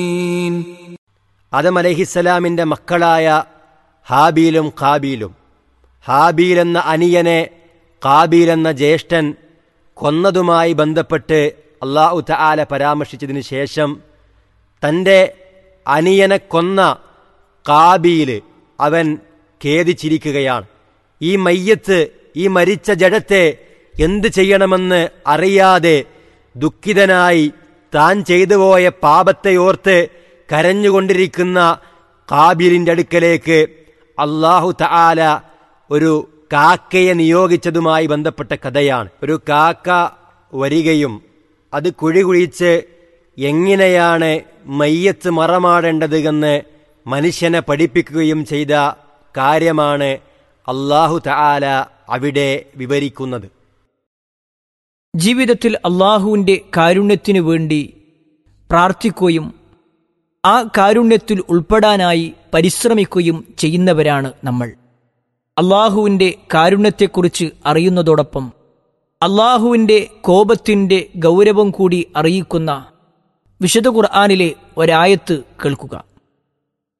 ആദം അലഹിസ്സലാമിൻ്റെ മക്കളായ ഹാബീലും കാബീലും ഹാബീൽ എന്ന അനിയനെ കാബീൽ എന്ന ജ്യേഷ്ഠൻ കൊന്നതുമായി ബന്ധപ്പെട്ട് അള്ളാഹു തആല പരാമർശിച്ചതിന് ശേഷം തൻ്റെ അനിയനെ കൊന്ന കാബീൽ അവൻ ഖേദിച്ചിരിക്കുകയാണ് ഈ മയ്യത്ത് ഈ മരിച്ച ജഡത്തെ എന്ത് ചെയ്യണമെന്ന് അറിയാതെ ദുഃഖിതനായി താൻ ചെയ്തു പോയ പാപത്തെ ഓർത്ത് കരഞ്ഞുകൊണ്ടിരിക്കുന്ന കാബീലിൻ്റെ അടുക്കലേക്ക് അള്ളാഹു തആല ഒരു കാക്കയെ നിയോഗിച്ചതുമായി ബന്ധപ്പെട്ട കഥയാണ് ഒരു കാക്ക വരികയും അത് കുഴി കുഴിച്ച് എങ്ങനെയാണ് മയ്യത്ത് മറമാടേണ്ടത് എന്ന് മനുഷ്യനെ പഠിപ്പിക്കുകയും ചെയ്ത കാര്യമാണ് അള്ളാഹു തആല അവിടെ വിവരിക്കുന്നത് ജീവിതത്തിൽ അള്ളാഹുവിൻ്റെ കാരുണ്യത്തിനു വേണ്ടി പ്രാർത്ഥിക്കുകയും ആ കാരുണ്യത്തിൽ ഉൾപ്പെടാനായി പരിശ്രമിക്കുകയും ചെയ്യുന്നവരാണ് നമ്മൾ അള്ളാഹുവിൻ്റെ കാരുണ്യത്തെക്കുറിച്ച് അറിയുന്നതോടൊപ്പം അള്ളാഹുവിൻ്റെ കോപത്തിൻ്റെ ഗൗരവം കൂടി അറിയിക്കുന്ന വിശുദ്ധ ഖുർആാനിലെ ഒരായത്ത് കേൾക്കുക